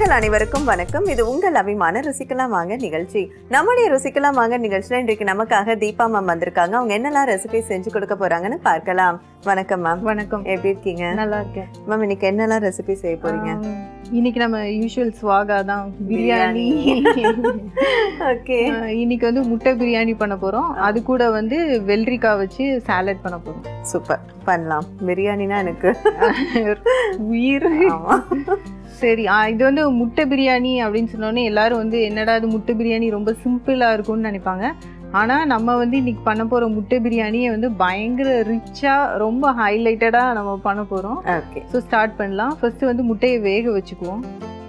நேயர்கள் அனைவருக்கும் வணக்கம் இது உங்கள் அபிமான ருசிக்கலாம் வாங்க நிகழ்ச்சி நம்முடைய ருசிக்கலாம் வாங்க நிகழ்ச்சியில இன்றைக்கு நமக்காக தீபா மேம் வந்திருக்காங்க அவங்க என்னெல்லாம் ரெசிபி செஞ்சு கொடுக்க போறாங்கன்னு பார்க்கலாம் வணக்கம் மேம் வணக்கம் எப்படி இருக்கீங்க நல்லா இருக்கேன் மேம் இன்னைக்கு என்னெல்லாம் ரெசிபி செய்ய போறீங்க ஆம், இன்னைக்கு நம்ம யூஷுவல் ஸ்வாகா தான் பிரியாணி ஓகே ஆ, இன்னைக்கு வந்து முட்டை பிரியாணி பண்ண போறோம் அது கூட வந்து வெள்ளரிக்காய் வச்சு சாலட் பண்ண போறோம் சூப்பர் பண்ணலாம் பிரியாணினா எனக்கு உயிர் ஆமா சரி ஆ, இது வந்து முட்டை பிரியாணி அப்படின்னு சொன்னோடனே எல்லாரும் வந்து என்னடா இது முட்டை பிரியாணி ரொம்ப சிம்பிளா இருக்கும்னு நினைப்பாங்க ஆனா நம்ம வந்து இன்னைக்கு பண்ண போற முட்டை பிரியாணியை வந்து பயங்கர ரிச்சா ரொம்ப ஹைலைட்டடா நம்ம பண்ண போறோம் ஓகே ஸோ ஸ்டார்ட் பண்ணலாம் ஃபர்ஸ்ட் வந்து முட்டையை வேக வச்சுக்குவோம்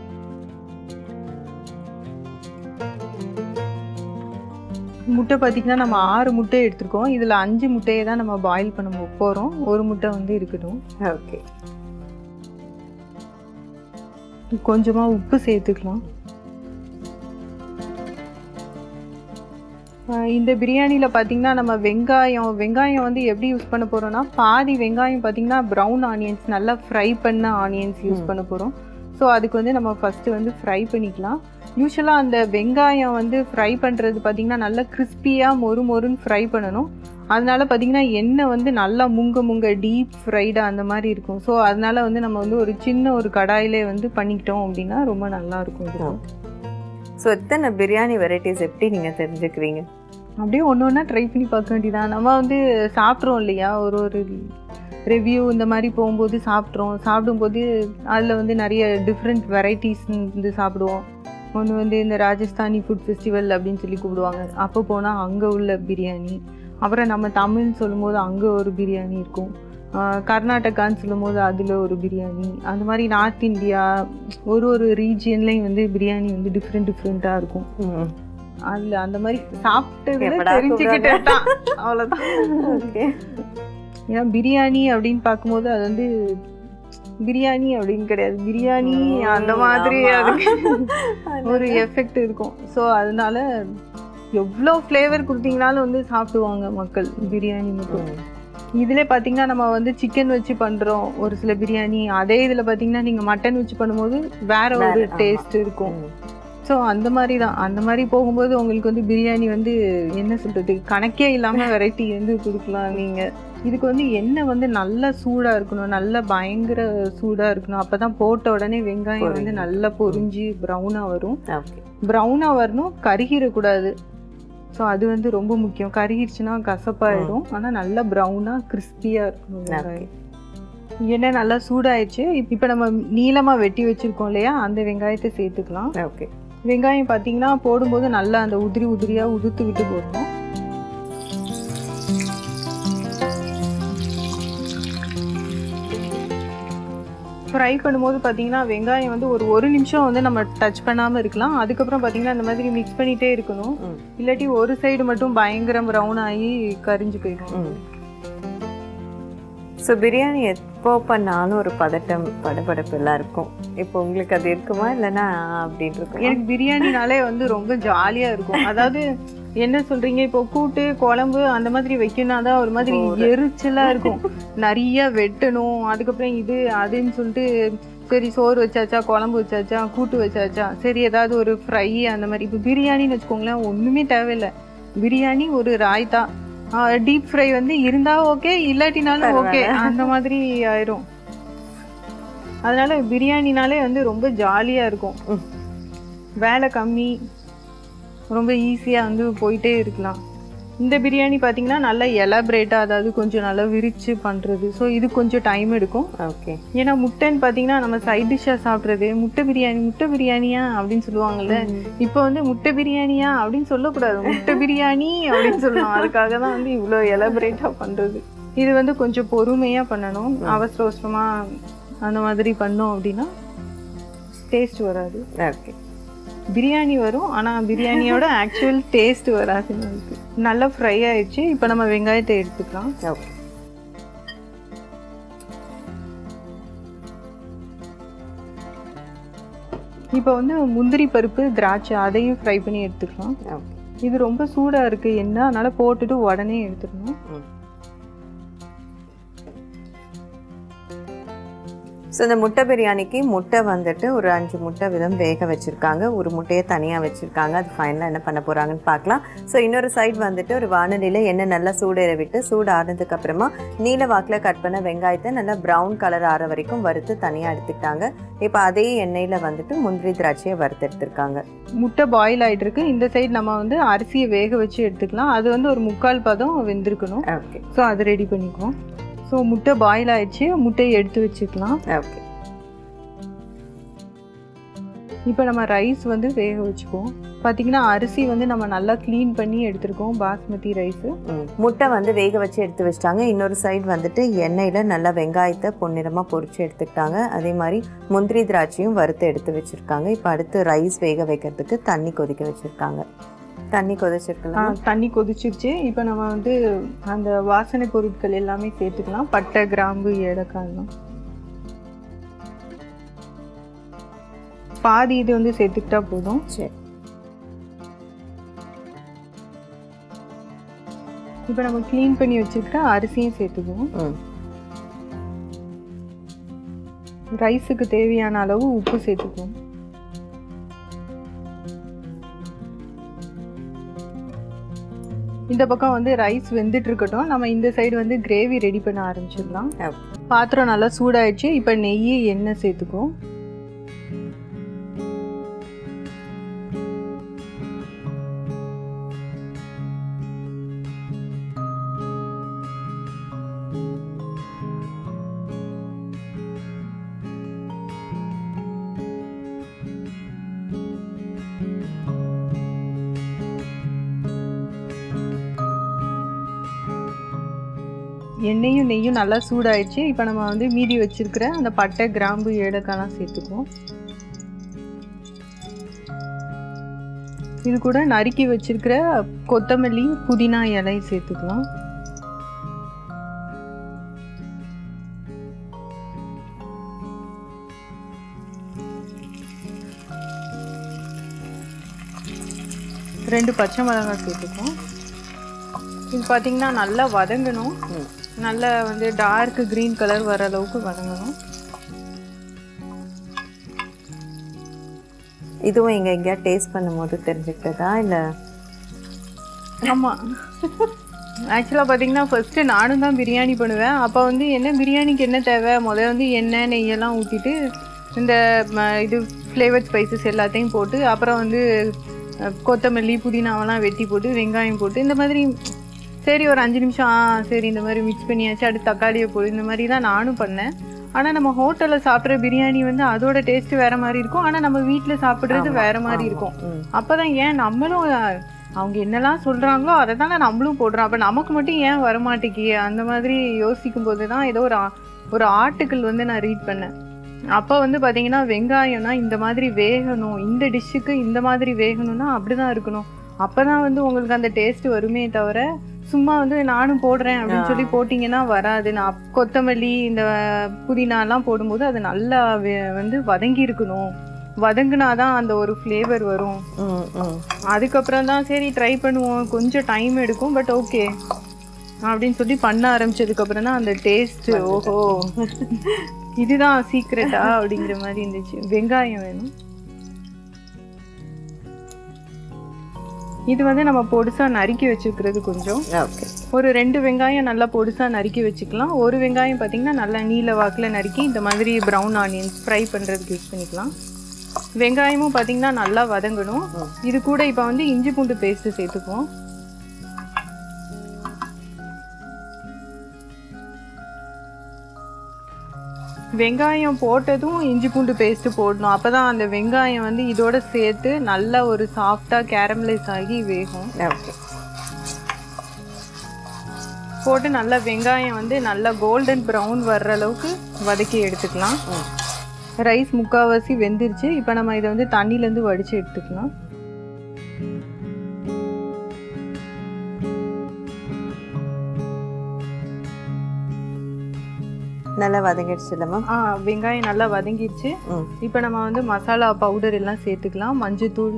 முட்டை பார்த்தீங்கன்னா நம்ம ஆறு முட்டை எடுத்திருக்கோம் இதில் அஞ்சு முட்டையை தான் நம்ம பாயில் பண்ண போகிறோம் ஒரு முட்டை வந்து இருக்கட்டும் ஓகே கொஞ்சமாக உப்பு சேர்த்துக்கலாம் ஆஹ் இந்த பிரியாணியில் பார்த்தீங்கன்னா நம்ம வெங்காயம் வெங்காயம் வந்து எப்படி யூஸ் பண்ண போகிறோம்னா பாதி வெங்காயம் பார்த்தீங்கன்னா ப்ரௌன் ஆனியன்ஸ் நல்லா ஃப்ரை பண்ண ஆனியன்ஸ் யூஸ் ம். பண்ண போகிறோம் ஸோ அதுக்கு வந்து நம்ம ஃபஸ்ட்டு வந்து ஃப்ரை பண்ணிக்கலாம் யூஸ்வலாக அந்த வெங்காயம் வந்து ஃப்ரை பண்ணுறது பார்த்தீங்கன்னா நல்லா கிறிஸ்பியாக மொறு மொறுன்னு ஃப்ரை பண்ணணும் அதனால பார்த்தீங்கன்னா எண்ணெய் வந்து நல்லா முங்க முங்க டீப் ஃப்ரைடாக அந்த மாதிரி இருக்கும் ஸோ அதனால வந்து நம்ம வந்து ஒரு சின்ன ஒரு கடாயிலே வந்து பண்ணிக்கிட்டோம் அப்படின்னா ரொம்ப நல்லா இருக்கும் இது ஸோ இத்தனை பிரியாணி வெரைட்டிஸ் எப்படி நீங்க தெரிஞ்சுக்குவீங்க அப்படியே ஒன்று ஒன்றா ட்ரை பண்ணி பார்க்க வேண்டியதான் நம்ம வந்து சாப்பிட்றோம் இல்லையா ஒரு ஒரு ரிவ்யூ இந்த மாதிரி போகும்போது சாப்பிட்றோம் சாப்பிடும்போது அதில் வந்து நிறைய டிஃப்ரெண்ட் வெரைட்டிஸ் வந்து சாப்பிடுவோம் ஒன்று வந்து இந்த ராஜஸ்தானி ஃபுட் ஃபெஸ்டிவல் அப்படின்னு சொல்லி கூப்பிடுவாங்க அப்போ போனால் அங்கே உள்ள பிரியாணி அப்புறம் நம்ம தமிழ்னு சொல்லும்போது அங்கே ஒரு பிரியாணி இருக்கும் ஆஹ் கர்நாடகான்னு சொல்லும்போது அதில் ஒரு பிரியாணி அந்த மாதிரி நார்த் இந்தியா ஒரு ஒரு ரீஜியன்லேயும் வந்து பிரியாணி வந்து டிஃப்ரெண்ட் டிஃப்ரெண்ட்டாக இருக்கும் ம் அதுல அந்த மாதிரி சாப்பிட்டதுல எப்படா தெரிஞ்சுக்கிட்டேன் தான். அவ்வளவுதான் ஓகே ஏன்னா பிரியாணி அப்படின்னு பார்க்கும்போது அது வந்து பிரியாணி அப்படின்னு கிடையாது பிரியாணி அந்த மாதிரி அதுக்கு ஒரு எஃபெக்ட் இருக்கும் ஸோ அதனால எவ்வளோ ஃப்ளேவர் கொடுத்தீங்கனாலும் வந்து சாப்பிடுவாங்க மக்கள் பிரியாணி மட்டும் இதில் பார்த்தீங்கன்னா நம்ம வந்து சிக்கன் வச்சு பண்ணுறோம் ஒரு சில பிரியாணி அதே இதில் பார்த்தீங்கன்னா நீங்கள் மட்டன் வச்சு பண்ணும்போது வேற ஒரு வேற, ஆமா. டேஸ்ட் இருக்கும் ஸோ அந்த மாதிரி தான் அந்த மாதிரி போகும்போது உங்களுக்கு வந்து பிரியாணி வந்து என்ன சொல்கிறது கணக்கே இல்லாமல் வெரைட்டி வந்து கொடுக்கலாம் நீங்கள் இதுக்கு வந்து எண்ணெய் வந்து நல்லா சூடாக இருக்கணும் நல்லா பயங்கர சூடாக இருக்கணும் அப்போ தான் போட்ட உடனே வெங்காயம் வந்து பொரியும். நல்லா பொரிஞ்சு ப்ரௌனாக வரும் ஓகே ப்ரௌனாக வரணும் கருகிடக்கூடாது ஸோ அது வந்து ரொம்ப முக்கியம் கருகிருச்சுன்னா கசப்பாயிடும் ஆனால் நல்லா ப்ரௌனாக கிறிஸ்பியாக இருக்கணும் வெங்காயம் எண்ணெய் நல்லா சூடாயிடுச்சு இப்போ நம்ம நீளமாக வெட்டி வச்சுருக்கோம் இல்லையா அந்த வெங்காயத்தை சேர்த்துக்கலாம் ஓகே வெங்காயம் பார்த்தீங்கன்னா போடும்போது நல்லா அந்த உதிரி உதிரியாக உதுத்து விட்டு போடணும் ஃப்ரை பண்ணும்போது பார்த்தீங்கன்னா வெங்காயம் வந்து ஒரு ஒரு நிமிஷம் வந்து நம்ம டச் பண்ணாமல் இருக்கலாம் அதுக்கப்புறம் பார்த்தீங்கன்னா இந்த மாதிரி மிக்ஸ் பண்ணிகிட்டே இருக்கணும் ம். இல்லாட்டி ஒரு சைடு மட்டும் பயங்கர ப்ரௌன் ஆகி கரிஞ்சு போயிடும் ஸோ பிரியாணி எப்போ பண்ணாலும் ஒரு பதட்டம் படபடப்பு எல்லாம் இருக்கும் இப்போ உங்களுக்கு அது இருக்குமா இல்லைன்னா அப்படின்னு இருக்கும் எனக்கு பிரியாணினாலே வந்து ரொம்ப ஜாலியா இருக்கும் அதாவது என்ன சொல்றீங்க இப்போ கூட்டு குழம்பு அந்த மாதிரி வைக்கணும்னா தான் ஒரு மாதிரி எரிச்சலா இருக்கும் நிறைய வெட்டணும் அதுக்கப்புறம் இது அதுன்னு சொல்லிட்டு சரி சோறு வச்சாச்சா குழம்பு வச்சாச்சா கூட்டு வச்சாச்சா சரி ஏதாவது ஒரு ஃப்ரை அந்த மாதிரி இப்போ பிரியாணின்னு வச்சுக்கோங்களேன் ஒண்ணுமே தேவையில்லை பிரியாணி ஒரு ராய்த்தா டீப் ஃப்ரை வந்து இருந்தா ஓகே இல்லாட்டினாலும் ஓகே அந்த மாதிரி ஆயிரும் அதனால பிரியாணினாலே வந்து ரொம்ப ஜாலியா இருக்கும் ம். வேலை கம்மி ரொம்ப ஈஸியாக வந்து போயிட்டே இருக்கலாம் இந்த பிரியாணி பார்த்தீங்கன்னா நல்லா எலாபரேட்டாக அதாவது கொஞ்சம் நல்லா விரிச்சு பண்ணுறது ஸோ இது கொஞ்சம் டைம் எடுக்கும் ஓகே ஏன்னா முட்டைன்னு பார்த்தீங்கன்னா நம்ம சைட் டிஷ்ஷாக சாப்பிட்றது முட்டை பிரியாணி முட்டை பிரியாணியா அப்படின்னு சொல்லுவாங்கல்ல இப்போ வந்து முட்டை பிரியாணியா அப்படின்னு சொல்லக்கூடாது முட்டை பிரியாணி அப்படின்னு சொல்லணும் அதுக்காக தான் வந்து இவ்வளோ எலாபரேட்டாக பண்ணுறது இது வந்து கொஞ்சம் பொறுமையாக பண்ணணும் அவசர அவசரமாக அந்த மாதிரி பண்ணோம் அப்படின்னா டேஸ்ட் வராது ஓகே பிரியாணி வரும் ஆனால் பிரியாணியோட ஆக்சுவல் டேஸ்ட் வராது நமக்கு நல்லா ஃப்ரை ஆயிடுச்சு இப்போ நம்ம வெங்காயத்தை எடுத்துக்கலாம் ஓகே இப்போ வந்து முந்திரி பருப்பு திராட்சை அதையும் ஃப்ரை பண்ணி எடுத்துக்கலாம் ஓகே இது ரொம்ப சூடாக இருக்குது என்ன அதனால போட்டுட்டு உடனே எடுத்துடணும் ம் ஸோ இந்த முட்டை பிரியாணிக்கு முட்டை வந்துட்டு ஒரு அஞ்சு முட்டை விதம் வேக வச்சுருக்காங்க ஒரு முட்டையை தனியாக வச்சுருக்காங்க அது ஃபைனலாக என்ன பண்ண போகிறாங்கன்னு பார்க்கலாம் ஸோ இன்னொரு சைடு வந்துட்டு ஒரு வானலியில் எண்ணெய் நல்லா சூடேற விட்டு சூடு ஆறுனதுக்கு அப்புறமா நீல வாக்கில் கட் பண்ண வெங்காயத்தை நல்லா ப்ரௌன் கலர் ஆற வரைக்கும் வறுத்து தனியாக எடுத்துக்கிட்டாங்க இப்போ அதே எண்ணெயில் வந்துட்டு முந்திரி திராட்சையை வறுத்து எடுத்திருக்காங்க முட்டை பாயில் ஆயிட்டு இருக்கு இந்த சைடு நம்ம வந்து அரிசியை வேக வச்சு எடுத்துக்கலாம் அது வந்து ஒரு முக்கால் பதம் வெந்திருக்கணும் ஓகே ஸோ அதை ரெடி பண்ணிக்குவோம் ஸோ முட்டை பாயில் ஆயிடுச்சு முட்டையை எடுத்து வச்சுக்கலாம் ஓகே இப்போ நம்ம ரைஸ் வந்து வேக வச்சுக்குவோம் பார்த்தீங்கன்னா அரிசி வந்து நம்ம நல்லா க்ளீன் பண்ணி எடுத்திருக்கோம் பாஸ்மதி ரைஸு ம். முட்டை வந்து வேக வச்சு எடுத்து வச்சிட்டாங்க இன்னொரு சைடு வந்துட்டு எண்ணெயில் நல்லா வெங்காயத்தை பொன்னிறமாக பொரிச்சு எடுத்துக்கிட்டாங்க அதே மாதிரி முந்திரி திராட்சையும் வறுத்து எடுத்து வச்சுருக்காங்க இப்போ அடுத்து ரைஸ் வேக வைக்கிறதுக்கு தண்ணி கொதிக்க வச்சுருக்காங்க தண்ணி கொதிச்சிருக்கலாம் தண்ணி கொதிச்சிருச்சு இப்போ நம்ம வந்து அந்த வாசனை பொருட்கள் எல்லாமே சேர்த்துக்கலாம் பட்டை கிராம்பு ஏலக்காய்லாம் பாதி இது வந்து சேர்த்துக்கிட்டா போதும் சரி இப்போ நம்ம க்ளீன் பண்ணி வச்சுக்கிட்ட அரிசியும் சேர்த்துக்குவோம் ம் ரைஸுக்கு தேவையான அளவு உப்பு சேர்த்துக்குவோம் இந்த பக்கம் வந்து ரைஸ் வெந்துட்டு இருக்கட்டும் நம்ம இந்த சைடு வந்து கிரேவி ரெடி பண்ண ஆரம்பிச்சிடலாம் ஓகே பாத்திரம் நல்லா சூடாயிடுச்சு இப்போ நெய் எண்ணெய் சேர்த்துக்குவோம் எண்ணெயும் நெய்யும் நல்லா சூடாயிடுச்சு இப்போ நம்ம வந்து மீதி வச்சிருக்கிற அந்த பட்டை கிராம்பு ஏலக்காய்லாம் சேர்த்துக்குவோம் இது கூட நறுக்கி வச்சிருக்கிற கொத்தமல்லி புதினா இலை சேர்த்துக்கலாம் ரெண்டு பச்சை மிளகாய் சேர்த்துக்குவோம் இது பார்த்தீங்கன்னா நல்லா வதங்கணும் ம் நல்லா வந்து டார்க் கிரீன் கலர் வர அளவுக்கு வதங்கணும் இதுவும் இங்கே எங்கேயா டேஸ்ட் பண்ணும்போது தெரிஞ்சுக்கிட்டதா இல்லை ஆமாம் ஆக்சுவலாக பார்த்தீங்கன்னா ஃபர்ஸ்ட்டு நானும் தான் பிரியாணி பண்ணுவேன் அப்போ வந்து என்ன பிரியாணிக்கு என்ன தேவை முதல்ல வந்து எண்ணெய் நெய்யெல்லாம் ஊற்றிட்டு இந்த ம- இது ஃப்ளேவர் ஸ்பைசஸ் எல்லாத்தையும் போட்டு அப்புறம் வந்து அஹ், கொத்தமல்லி புதினாவெல்லாம் வெட்டி போட்டு வெங்காயம் போட்டு இந்த மாதிரி சரி ஒரு அஞ்சு நிமிஷம் ஆ சரி இந்த மாதிரி மிக்ஸ் பண்ணியாச்சு அடுத்து தக்காளியை போடு இந்த மாதிரி தான் நானும் பண்ணேன் ஆனால் நம்ம ஹோட்டலில் சாப்பிட்ற பிரியாணி வந்து அதோட டேஸ்ட் வேற மாதிரி இருக்கும் ஆனால் நம்ம வீட்டில் சாப்பிட்றது வேற மாதிரி இருக்கும் ம் அப்பதான் ஏன் நம்மளும் அஹ், அவங்க என்னெல்லாம் சொல்றாங்களோ அதை தானே நம்மளும் போடுறோம் அப்ப நமக்கு மட்டும் ஏன் வரமாட்டேங்கி அந்த மாதிரி யோசிக்கும் போது தான் ஏதோ ஒரு ஆ- ஒரு ஆர்டிக்கிள் வந்து நான் ரீட் பண்ணேன் அப்போ வந்து பாத்தீங்கன்னா வெங்காயம்னா இந்த மாதிரி வேகணும் இந்த டிஷ்ஷுக்கு இந்த மாதிரி வேகணும்னா அப்படிதான் இருக்கணும் அப்பதான் வந்து உங்களுக்கு அந்த டேஸ்ட் வருமே தவிர சும்மா வந்து நானும் போடுறேன் அப்படின்னு சொல்லி போட்டிங்கன்னா வராது நான் கொத்தமல்லி இந்த புதினாலாம் போடும்போது அது நல்லா வே- வந்து வதங்கி இருக்கணும் வதங்குனாதான் அந்த ஒரு ஃப்ளேவர் வரும் ம் ம் அதுக்கப்புறம் தான் சரி ட்ரை பண்ணுவோம் கொஞ்சம் டைம் எடுக்கும் பட் ஓகே அப்படின்னு சொல்லி பண்ண ஆரம்பிச்சதுக்கு அப்புறம் தான் அந்த டேஸ்ட் ஓஹோ இதுதான் சீக்ரெட்டா அப்படிங்கிற மாதிரி இருந்துச்சு வெங்காயம் வேணும் இது வந்து நம்ம பொடிசா நறுக்கி வச்சிருக்கிறது கொஞ்சம் ஓகே ஒரு ரெண்டு வெங்காயம் நல்லா பொடிசா நறுக்கி வச்சுக்கலாம் ஒரு வெங்காயம் பார்த்தீங்கன்னா நல்லா நீல வாக்கில் நறுக்கி இந்த மாதிரி ப்ரௌன் ஆனியன்ஸ் ஃப்ரை பண்ணுறதுக்கு யூஸ் பண்ணிக்கலாம் வெங்காயமும் பார்த்தீங்கன்னா நல்லா வதங்கணும் இது கூட இப்போ வந்து இஞ்சி பூண்டு பேஸ்ட்டு சேர்த்துக்குவோம் வெங்காயம் போட்டதும் இஞ்சி பூண்டு பேஸ்ட் போடணும் அப்பதான் அந்த வெங்காயம் வந்து இதோட சேர்த்து நல்லா ஒரு சாஃப்டா கேரமலைஸ் ஆகி வேகும் ஓகே போட்டு நல்லா வெங்காயம் வந்து நல்லா கோல்டன் ப்ரௌன் வர்ற அளவுக்கு வதக்கி எடுத்துக்கலாம் ம் ரைஸ் முக்கால்வாசி வெந்துருச்சு இப்போ நம்ம இதை வந்து தண்ணியிலேருந்து வடித்து எடுத்துக்கலாம் நல்லா வதங்கிடுச்சு இல்லைம்மா ஆ வெங்காயம் நல்லா வதங்கிருச்சு ம் இப்போ நம்ம வந்து மசாலா பவுடர் எல்லாம் சேர்த்துக்கலாம் மஞ்சத்தூள்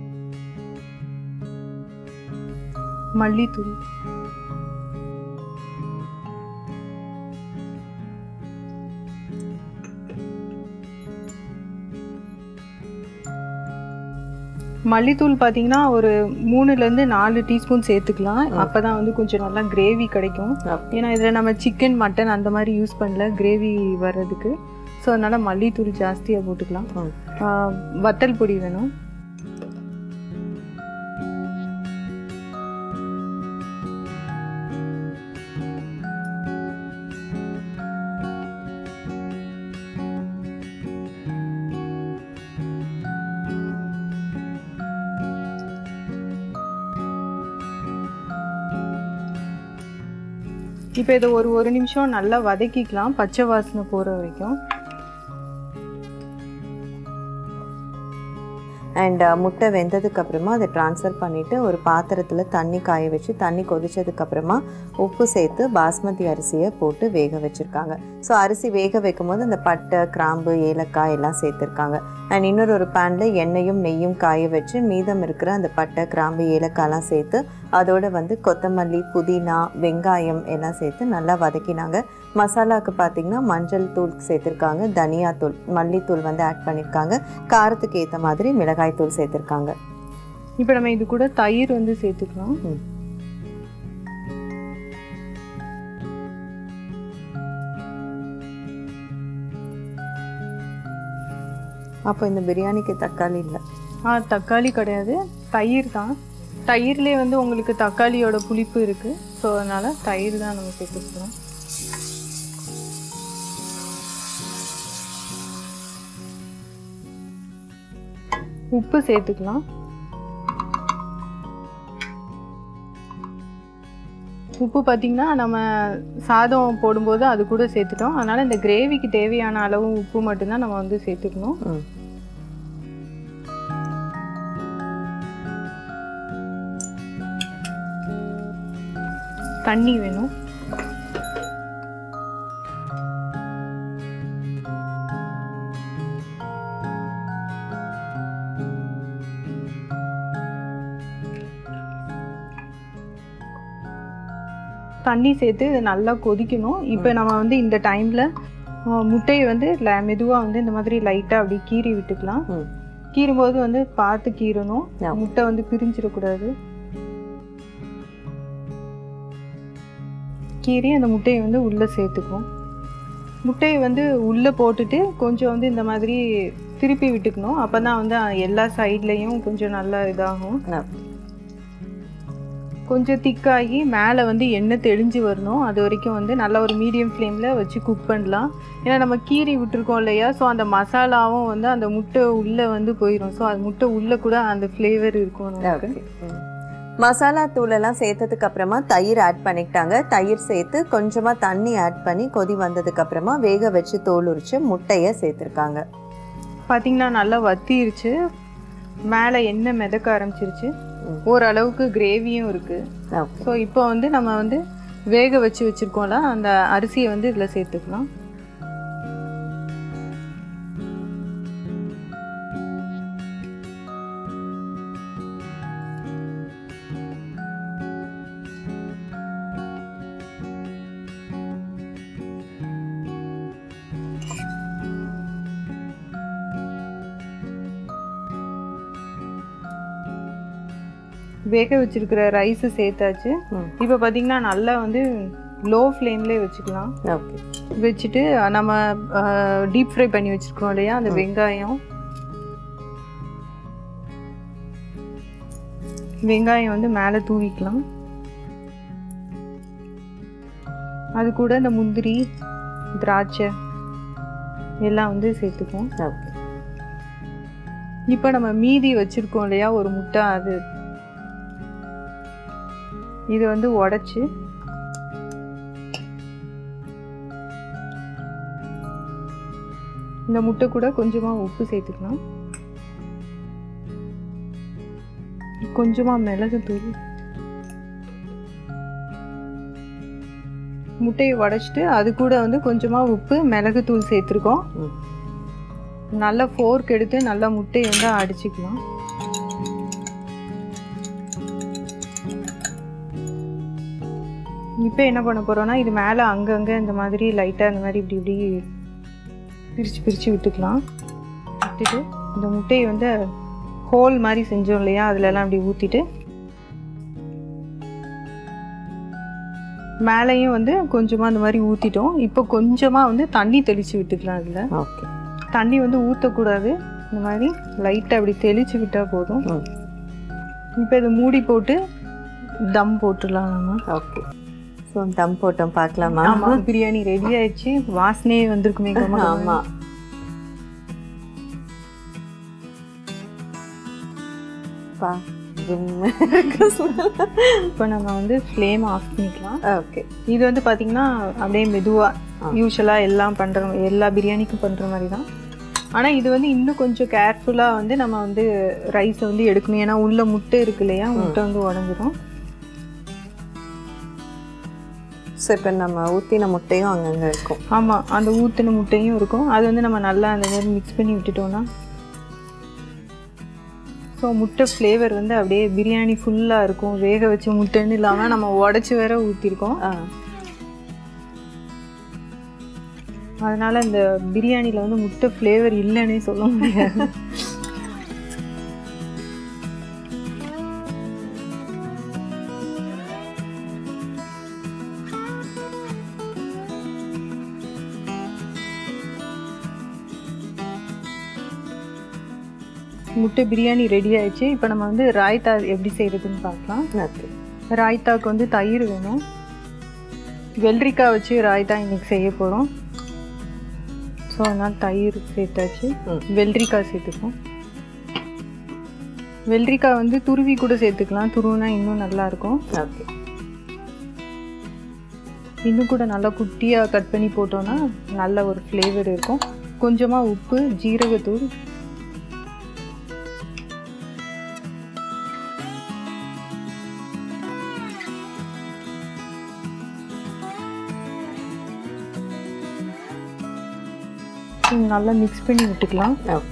மல்லித்தூள் மல்லித்தூள் பார்த்தீங்கன்னா ஒரு மூணுலேருந்து நாலு டீஸ்பூன் சேர்த்துக்கலாம் அப்போ தான் வந்து கொஞ்சம் நல்லா கிரேவி கிடைக்கும் Okay. ஏன்னா இதில் நம்ம சிக்கன் மட்டன் அந்த மாதிரி யூஸ் பண்ணல கிரேவி வர்றதுக்கு ஸோ அதனால் மல்லித்தூள் ஜாஸ்தியாக போட்டுக்கலாம் ம். ஆ, வத்தல் பொடி வேணும் இப்போ இதை ஒரு ஒரு நிமிஷம் நல்லா வதக்கிக்கலாம் பச்சை வாசனை போகிற வரைக்கும் அண்ட் முட்டை வெந்ததுக்கு அப்புறமா அதை ட்ரான்ஸ்ஃபர் பண்ணிவிட்டு ஒரு பாத்திரத்தில் தண்ணி காய வச்சு தண்ணி கொதிச்சதுக்கு அப்புறமா உப்பு சேர்த்து பாஸ்மதி அரிசியை போட்டு வேக வச்சுருக்காங்க ஸோ அரிசி வேக வைக்கும் போது அந்த பட்டை கிராம்பு ஏலக்காய் எல்லாம் சேர்த்துருக்காங்க அண்ட் இன்னொரு ஒரு பேனில் எண்ணெயும் நெய்யும் காய வச்சு மீதம் இருக்கிற அந்த பட்டை கிராம்பு ஏலக்காய்லாம் சேர்த்து அதோட வந்து கொத்தமல்லி புதினா வெங்காயம் எல்லாம் சேர்த்து நல்லா வதக்கினாங்க மசாலாவுக்கு பார்த்தீங்கன்னா மஞ்சள் தூள் சேர்த்துருக்காங்க தனியா தூள் மல்லித்தூள் வந்து ஆட் பண்ணியிருக்காங்க காரத்துக்கு ஏற்ற மாதிரி மிளகாய் தூள் சேர்த்துருக்காங்க இப்போ நம்ம இது கூட தயிர் வந்து சேர்த்துக்கலாம் ம். அப்போ இந்த பிரியாணிக்கு தக்காளி இல்லை ஆ தக்காளி கிடையாது தயிர் தான் தயிர்லேயே வந்து உங்களுக்கு தக்காளியோட புளிப்பு இருக்குது ஸோ அதனால் தயிர் தான் நம்ம சேர்த்துக்கிறோம் உப்பு சேர்த்துக்கலாம் உப்பு பார்த்திங்கன்னா நம்ம சாதம் போடும்போது அது கூட சேர்த்துட்டோம் அதனால் இந்த கிரேவிக்கு தேவையான அளவு உப்பு மட்டும்தான் நம்ம வந்து சேர்த்துக்கணும் ம் தண்ணி வேணும் தண்ணி சேர்த்து இதை நல்லா கொதிக்கணும் இப்போ நம்ம வந்து இந்த டைமில் முட்டையை வந்து மெதுவாக வந்து இந்த மாதிரி லைட்டாக அப்படி கீறி விட்டுக்கலாம் ம் கீறும்போது வந்து பார்த்து கீறணும் Yeah. முட்டை வந்து பிரிஞ்சிடக்கூடாது கீறி அந்த முட்டையை வந்து உள்ளே சேர்த்துக்குவோம் முட்டையை வந்து உள்ளே போட்டுட்டு கொஞ்சம் வந்து இந்த மாதிரி திருப்பி விட்டுக்கணும் அப்போ தான் வந்து எல்லா சைட்லேயும் கொஞ்சம் நல்லா இதாகும் ஆ. கொஞ்சம் திக்காகி மேலே வந்து எண்ணெய் தெளிஞ்சு வரணும் அது வரைக்கும் வந்து நல்ல ஒரு மீடியம் ஃப்ளேமில் வச்சு குக் பண்ணலாம் ஏன்னா நம்ம கீரி விட்டுருக்கோம் இல்லையா ஸோ அந்த மசாலாவும் வந்து அந்த முட்டை உள்ளே வந்து போயிடும் ஸோ அது முட்டை உள்ளே கூட அந்த ஃப்ளேவர் இருக்கும் நமக்கு ஓகே ம். மசாலா தூளெல்லாம் சேர்த்ததுக்கு அப்புறமா தயிர் ஆட் பண்ணிக்கிட்டாங்க தயிர் சேர்த்து கொஞ்சமாக தண்ணி ஆட் பண்ணி கொதி வந்ததுக்கு அப்புறமா வேக வச்சு தோல் உரிச்சு முட்டையை சேர்த்துருக்காங்க பார்த்தீங்கன்னா நல்லா வத்திருச்சு மேலே எண்ணெய் மிதக்க ஆரம்பிச்சிருச்சு ம். ஓரளவுக்கு கிரேவியும் இருக்குது ஓகே ஸோ இப்போ வந்து நம்ம வந்து வேக வச்சு வச்சுருக்கோம்ல அந்த அரிசியை வந்து இதில் சேர்த்துக்கலாம் வேக வச்சிருக்கிற ரைஸை சேர்த்தாச்சு ம். இப்போ பார்த்தீங்கன்னா நல்லா வந்து லோ ஃப்ளேம்லேயே வச்சுக்கலாம் ஓகே வச்சுட்டு அஹ், நம்ம டீப் ஃப்ரை பண்ணி வச்சிருக்கோம் இல்லையா அந்த வெங்காயம் வெங்காயம் வந்து மேலே தூவிக்கலாம் அது கூட இந்த முந்திரி திராட்சை எல்லாம் வந்து சேர்த்துக்குவோம் ஓகே இப்போ நம்ம மீதி வச்சிருக்கோம் இல்லையா ஒரு முட்டை அது இது வந்து உடைச்சு இந்த முட்டை கூட கொஞ்சமா உப்பு சேர்த்துக்கலாம் கொஞ்சமா மிளகுத்தூள் முட்டையை உடைச்சிட்டு அது கூட வந்து கொஞ்சமா உப்பு மிளகுத்தூள் சேர்த்துருக்கோம் ம் நல்லா ஃபோர்க் எடுத்து நல்லா முட்டையை வந்து அடிச்சுக்கலாம் இப்போ என்ன பண்ண போறோம்னா இது மேலே அங்கங்கே இந்த மாதிரி லைட்டாக இந்த மாதிரி இப்படி இப்படி பிரித்து பிரித்து விட்டுக்கலாம் விட்டுட்டு இந்த முட்டையை வந்து ஹோல் மாதிரி செஞ்சோம் இல்லையா அதுலலாம் அப்படி ஊற்றிட்டு மேலேயும் வந்து கொஞ்சமாக அந்த மாதிரி ஊற்றிட்டோம் இப்போ கொஞ்சமாக வந்து தண்ணி தெளித்து விட்டுக்கலாம் அதில் ஓகே தண்ணி வந்து ஊற்றக்கூடாது இந்த மாதிரி லைட்டாக அப்படி தெளித்து விட்டால் போதும் ம் இப்போ இதை மூடி போட்டு தம் போட்டுடலாம் நம்ம ஓகே ஸோ தம் போட்டோம் பார்க்கலாமா ஆமாம் பிரியாணி ரெடி ஆயிடுச்சு வாசனையே வந்திருக்குமே கம ஆமா பா இப்போ நம்ம வந்து ஃப்ளேம் ஆஃப் பண்ணிக்கலாம் ஓகே இது வந்து பார்த்தீங்கன்னா அப்படியே மெதுவாக யூஸ்வலாக எல்லாம் பண்ணுற எல்லா பிரியாணிக்கும் பண்ணுற மாதிரி தான் ஆனால் இது வந்து இன்னும் கொஞ்சம் கேர்ஃபுல்லாக வந்து நம்ம வந்து ரைஸை வந்து எடுக்கணும் ஏன்னா உள்ள முட்டை இருக்கு இல்லையா முட்டை வந்து உடஞ்சிரும் ஸோ இப்போ நம்ம ஊற்றின முட்டையும் அங்கங்கே இருக்கும் ஆமாம் அந்த ஊற்றின முட்டையும் இருக்கும் அது வந்து நம்ம நல்லா அந்த மாதிரி மிக்ஸ் பண்ணி விட்டுட்டோம்னா ஸோ முட்டை ஃப்ளேவர் வந்து அப்படியே பிரியாணி ஃபுல்லாக இருக்கும் வேக வச்ச முட்டைன்னு இல்லாமல் நம்ம உடச்சி வேற ஊற்றிருக்கோம் ஆ அதனால இந்த பிரியாணியில் வந்து முட்டை ஃப்ளேவர் இல்லைன்னே சொல்ல முடியாது முட்டை பிரியாணி ரெடி ஆயிடுச்சு இப்போ நம்ம வந்து ராய்த்தா எப்படி செய்யறதுன்னு பார்க்கலாம் ஓகே ராய்த்தாக்கு வந்து தயிர் வேணும் வெள்ளரிக்காய் வச்சு ராய்த்தா இன்னைக்கு செய்ய போகிறோம் ஸோ அதனால் தயிர் சேர்த்தாச்சு ம். வெள்ளரிக்காய் சேர்த்துப்போம் வெள்ளரிக்காய் வந்து துருவி கூட சேர்த்துக்கலாம் துருவினா இன்னும் நல்லா இருக்கும் ஓகே இன்னும் கூட நல்லா குட்டியாக கட் பண்ணி போட்டோம்னா நல்ல ஒரு ஃப்ளேவர் இருக்கும் கொஞ்சமாக உப்பு ஜீரகத்தூள் ம், நல்லா மிக்ஸ் பண்ணி விட்டுக்கலாம் ஓகே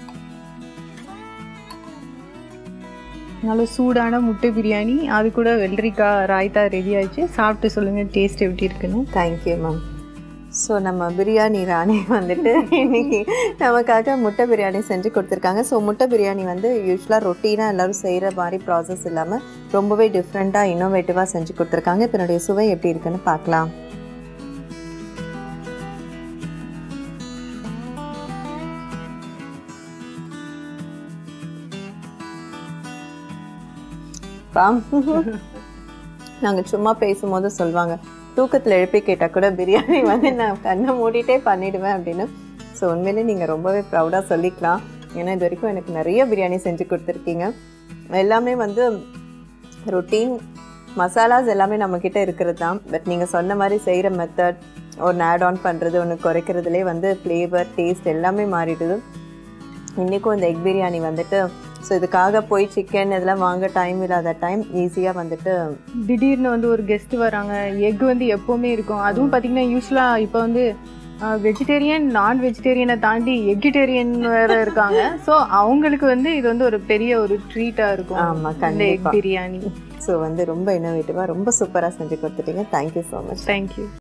நல்ல சூடான முட்டை பிரியாணி அது கூட வெள்ளரிக்காய் ராய்த்தா ரெடி ஆயிடுச்சு சாப்பிட்டு சொல்லுங்கள் டேஸ்ட் எப்படி இருக்குன்னு தேங்க்யூ மேம் ஸோ நம்ம பிரியாணி ராணி வந்துட்டு இன்னைக்கு நமக்காக முட்டை பிரியாணி செஞ்சு கொடுத்துருக்காங்க ஸோ முட்டை பிரியாணி வந்து யூஸ்வலாக ரொட்டீனாக எல்லோரும் செய்கிற மாதிரி ப்ராசஸ் இல்லாமல் ரொம்பவே டிஃப்ரெண்ட்டாக இன்னோவேட்டிவாக செஞ்சு கொடுத்துருக்காங்க இப்போ என்னுடைய சுவை எப்படி இருக்குன்னு பார்க்கலாம் பாம் நாங்கள் சும்மா பேசும்போது சொல்லுவாங்க தூக்கத்தில் எழுப்பி கேட்டால் கூட பிரியாணி வந்து நான் கண்ணை மூடிட்டே பண்ணிடுவேன் அப்படின்னு ஸோ உண்மையிலே நீங்கள் ரொம்பவே ப்ரௌடாக சொல்லிக்கலாம் ஏன்னா இது வரைக்கும் எனக்கு நிறைய பிரியாணி செஞ்சு கொடுத்துருக்கீங்க எல்லாமே வந்து ரொட்டீன் மசாலாஸ் எல்லாமே நம்மக்கிட்ட இருக்கிறது தான் பட் நீங்கள் சொன்ன மாதிரி செய்கிற மெத்தட் ஒன்று ஆட் ஆன் பண்ணுறது ஒன்று குறைக்கிறதுலே வந்து ஃப்ளேவர் டேஸ்ட் எல்லாமே மாறிடுது இன்றைக்கும் இந்த எக் பிரியாணி வந்துட்டு ஸோ இதுக்காக போய் சிக்கன் இதெல்லாம் வாங்க டைம் இல்லாத டைம் ஈஸியாக வந்துட்டு திடீர்னு வந்து ஒரு கெஸ்ட் வராங்க எக் வந்து எப்போவுமே இருக்கும் அதுவும் பார்த்தீங்கன்னா யூஸ்வலாக இப்போ வந்து வெஜிடேரியன் நான் வெஜிடேரியனை தாண்டி எக்கிட்டேரியன் வேற இருக்காங்க ஸோ அவங்களுக்கு வந்து இது வந்து ஒரு பெரிய ஒரு ட்ரீட்டாக இருக்கும் ஆமா, இந்த எக் கண்டிப்பா. பிரியாணி ஸோ வந்து ரொம்ப இன்னோவேட்டிவாக ரொம்ப சூப்பராக செஞ்சு கொடுத்துட்டீங்க தேங்க்யூ ஸோ மச் தேங்க்யூ